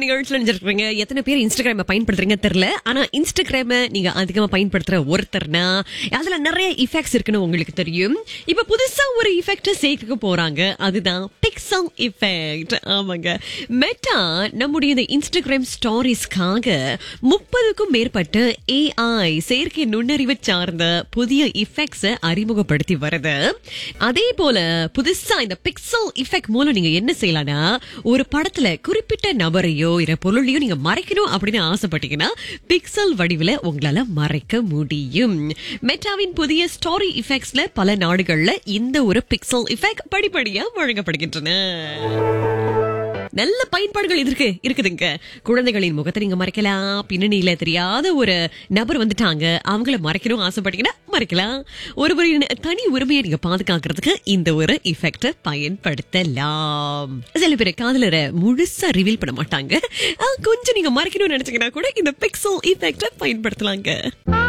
நிகழ்ச்சியில் நினைச்சிருக்கீங்க எத்தனை பேர் இன்ஸ்டாகிராம பயன்படுத்துறீங்க தெரியல ஆனா இன்ஸ்டாகிராம நீங்க அதிகமா பயன்படுத்துற ஒருத்தர்னா அதுல நிறைய இஃபெக்ட்ஸ் இருக்குன்னு உங்களுக்கு தெரியும் இப்ப புதுசா ஒரு இஃபெக்ட் சேர்க்க போறாங்க அதுதான் பிக்சல் இஃபெக்ட் ஆமாங்க மெட்டா நம்முடைய இந்த இன்ஸ்டாகிராம் ஸ்டாரிஸ்க்காக முப்பதுக்கும் மேற்பட்ட ஏஐ செயற்கை நுண்ணறிவு சார்ந்த புதிய இஃபெக்ட்ஸ் அறிமுகப்படுத்தி வருது அதே போல புதுசா இந்த பிக்சல் இஃபெக்ட் மூலம் நீங்க என்ன செய்யலாம்னா ஒரு படத்துல குறிப்பிட்ட நபரையோ இல்ல பொருளையோ நீங்க மறைக்கணும் அப்படின்னு ஆசைப்பட்டீங்கன்னா பிக்சல் வடிவில உங்களால மறைக்க முடியும் மெட்டாவின் புதிய ஸ்டோரி இஃபெக்ட்ஸ்ல பல நாடுகள்ல இந்த ஒரு பிக்சல் இஃபெக்ட் படிப்படியா வழங்கப்படுகின்றன நல்ல பயன்பாடுகள் இதற்கு இருக்குதுங்க குழந்தைகளின் முகத்தை நீங்க மறைக்கலாம் பின்னணியில தெரியாத ஒரு நபர் வந்துட்டாங்க அவங்கள மறைக்கணும் ஆசைப்பட்டீங்கன்னா மறைக்கலாம் ஒருவரின் தனி உரிமையை நீங்க பாதுகாக்கிறதுக்கு இந்த ஒரு இஃபெக்ட பயன்படுத்தலாம் சில பேர் காதலரை முழுசா ரிவீல் பண்ண மாட்டாங்க அஹ், கொஞ்சம் நீங்க மறைக்கணும்னு நினைச்சீங்கன்னா கூட இந்த பிக்சல் இஃபெக்ட பயன்படுத்தலாங்க